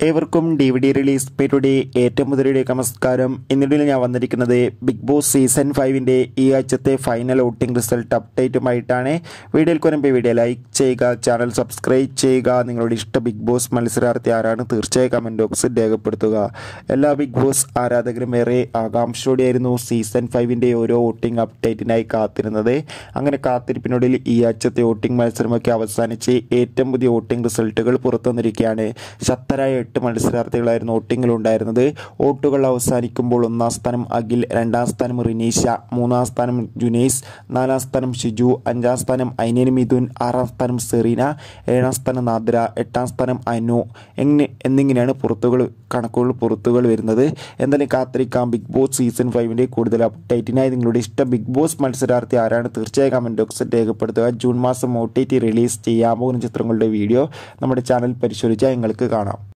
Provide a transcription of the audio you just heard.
ഏവർക്കും D V D release പേരുടെ ഏറ്റവും മുതലിലേക്ക് നമസ്കാരം ഇന്നിടയിൽ ഞാൻ വന്നിരിക്കുന്നത് ബിഗ് ബോസ് സീസൺ ഫൈവിൻ്റെ ഈ ആഴ്ചത്തെ ഫൈനൽ വോട്ടിംഗ് റിസൾട്ട് അപ്ഡേറ്റുമായിട്ടാണ് വീഡിയോയിൽ കുരമ്പ് വീഡിയോ ലൈക്ക് ചെയ്യുക ചാനൽ സബ്സ്ക്രൈബ് ചെയ്യുക നിങ്ങളുടെ ഇഷ്ട ബിഗ് ബോസ് മത്സരാർത്ഥി ആരാണ് തീർച്ചയായും കമൻറ്റ് ബോക്സിൽ രേഖപ്പെടുത്തുക എല്ലാ ബിഗ് ബോസ് ആരാധകരും ഏറെ ആകാംക്ഷയോടെയായിരുന്നു സീസൺ ഫൈവിൻ്റെ ഓരോ വോട്ടിംഗ് അപ്ഡേറ്റിനായി കാത്തിരുന്നത് അങ്ങനെ കാത്തിരിപ്പിനൊടുവിൽ ഈ ആഴ്ചത്തെ വോട്ടിംഗ് മത്സരമൊക്കെ അവസാനിച്ച് ഏറ്റവും പുതിയ വോട്ടിംഗ് റിസൾട്ടുകൾ പുറത്തു വന്നിരിക്കുകയാണ് ശക്തരായ എട്ട് മത്സരാർത്ഥികളായിരുന്നു വോട്ടിങ്ങിലുണ്ടായിരുന്നത് വോട്ടുകൾ അവസാനിക്കുമ്പോൾ ഒന്നാം സ്ഥാനം അഖിൽ രണ്ടാം സ്ഥാനം റിനീഷ മൂന്നാം സ്ഥാനം ജുനൈസ് നാലാം സ്ഥാനം ഷിജു അഞ്ചാം സ്ഥാനം ഐനൻ മിഥുൻ ആറാം സ്ഥാനം സെറീന ഏഴാം സ്ഥാനം നാദ്ര എട്ടാം സ്ഥാനം അനു എങ്ങനെ എന്നിങ്ങനെയാണ് പുറത്തുകൾ കണക്കുകൾ പുറത്തുകൾ വരുന്നത് എന്തായാലും കാത്തിരിക്കാം ബിഗ് ബോസ് സീസൺ ഫൈവിൻ്റെ കൂടുതൽ അപ്ഡേറ്റിനായി നിങ്ങളുടെ ഇഷ്ട ബിഗ് ബോസ് മത്സരാർത്ഥി ആരാണ് തീർച്ചയായും കമൻറ്റ് ബോക്സിൽ രേഖപ്പെടുത്തുക ജൂൺ മാസം ഒ ടി ടി റിലീസ് ചെയ്യാൻ പോകുന്ന ചിത്രങ്ങളുടെ വീഡിയോ നമ്മുടെ ചാനൽ പരിശോധിച്ചാൽ നിങ്ങൾക്ക് കാണാം